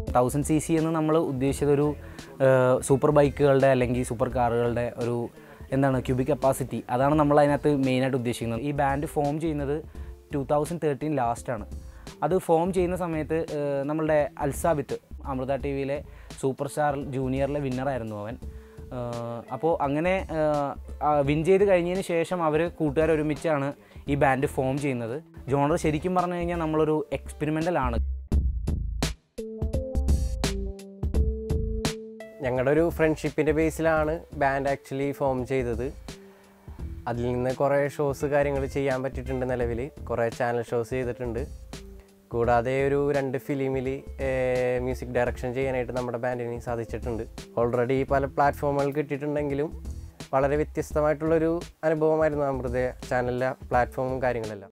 thousand C C എന്ന് നമ്മൾ ഉദ്ദേശിച്ചത് ഒരു സൂപ്പർ ബൈക്കുകളുടെ അല്ലെങ്കിൽ സൂപ്പർ കാറുകളുടെ ഒരു എന്താണ് ക്യൂബിക് കപ്പാസിറ്റി അതാണ് നമ്മൾ അതിനകത്ത് മെയിനായിട്ട് ഉദ്ദേശിക്കുന്നത് ഈ ബാൻഡ് ഫോം ചെയ്യുന്നത് ടു തൗസൻഡ് തേർട്ടീൻ ലാസ്റ്റാണ് അത് ഫോം ചെയ്യുന്ന സമയത്ത് ഏഹ്, നമ്മളുടെ അൽസാബിത്ത് അമൃത ടി വിയിലെ സൂപ്പർ സ്റ്റാർ ജൂനിയറിലെ വിന്നറായിരുന്നു അവൻ അപ്പോൾ അങ്ങനെ വിൻ ചെയ്ത് കഴിഞ്ഞതിന് ശേഷം അവർ കൂട്ടുകാർ ഒരുമിച്ചാണ് ഈ ബാൻഡ് ഫോം ചെയ്യുന്നത് ജോണർ ശരിക്കും പറഞ്ഞു കഴിഞ്ഞാൽ നമ്മളൊരു എക്സ്പെരിമെൻ്റൽ ആണ് ഞങ്ങളുടെ ഒരു ഫ്രണ്ട്ഷിപ്പിൻ്റെ ബേസിലാണ് ബാൻഡ് ആക്ച്വലി ഫോം ചെയ്തത് അതിൽ നിന്ന് കുറേ ഷോസ് കാര്യങ്ങൾ ചെയ്യാൻ പറ്റിയിട്ടുണ്ട് നിലവിൽ കുറേ ചാനൽ ഷോസ് ചെയ്തിട്ടുണ്ട് കൂടാതെ ഒരു രണ്ട് ഫിലിമിൽ മ്യൂസിക് ഡയറക്ഷൻ ചെയ്യാനായിട്ട് നമ്മുടെ ബാൻഡിന് സാധിച്ചിട്ടുണ്ട് ഓൾറെഡി പല പ്ലാറ്റ്ഫോമുകൾ കിട്ടിയിട്ടുണ്ടെങ്കിലും വളരെ വ്യത്യസ്തമായിട്ടുള്ളൊരു അനുഭവമായിരുന്നു അമൃത ചാനലിലെ പ്ലാറ്റ്ഫോമും കാര്യങ്ങളെല്ലാം